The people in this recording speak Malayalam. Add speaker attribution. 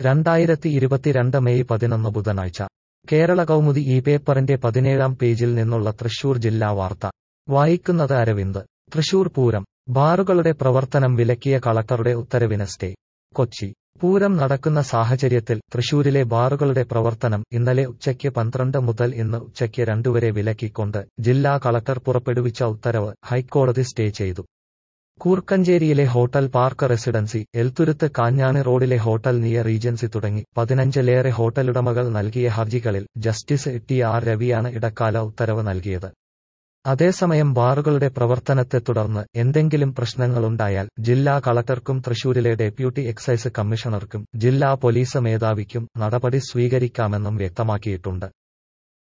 Speaker 1: രണ്ടായിരത്തി ഇരുപത്തിരണ്ട് മെയ് പതിനൊന്ന് ബുധനാഴ്ച കേരള കൗമുദി ഈ പേപ്പറിന്റെ പതിനേഴാം പേജിൽ നിന്നുള്ള തൃശൂർ ജില്ലാ വാർത്ത വായിക്കുന്നത് അരവിന്ദ് തൃശൂർ പൂരം ബാറുകളുടെ പ്രവർത്തനം വിലക്കിയ കളക്ടറുടെ ഉത്തരവിന് സ്റ്റേ കൊച്ചി പൂരം നടക്കുന്ന സാഹചര്യത്തിൽ തൃശൂരിലെ ബാറുകളുടെ പ്രവർത്തനം ഇന്നലെ ഉച്ചയ്ക്ക് പന്ത്രണ്ട് മുതൽ ഇന്ന് ഉച്ചയ്ക്ക് രണ്ടുവരെ വിലക്കിക്കൊണ്ട് ജില്ലാ കളക്ടർ പുറപ്പെടുവിച്ച ഉത്തരവ് ഹൈക്കോടതി സ്റ്റേ ചെയ്തു കൂർക്കഞ്ചേരിയിലെ hotel park residency Elthuruth Kanjani റോഡിലെ ഹോട്ടൽ നിയ റീജൻസി തുടങ്ങി പതിനഞ്ചിലേറെ ഹോട്ടലുടമകൾ നൽകിയ ഹർജികളിൽ ജസ്റ്റിസ് ടി ആർ രവിയാണ് ഇടക്കാല ഉത്തരവ് നൽകിയത് അതേസമയം ബാറുകളുടെ പ്രവർത്തനത്തെ തുടർന്ന് എന്തെങ്കിലും പ്രശ്നങ്ങളുണ്ടായാൽ ജില്ലാ കളക്ടർക്കും തൃശൂരിലെ ഡെപ്യൂട്ടി എക്സൈസ് കമ്മീഷണർക്കും ജില്ലാ പോലീസ് മേധാവിക്കും നടപടി സ്വീകരിക്കാമെന്നും വ്യക്തമാക്കിയിട്ടുണ്ട്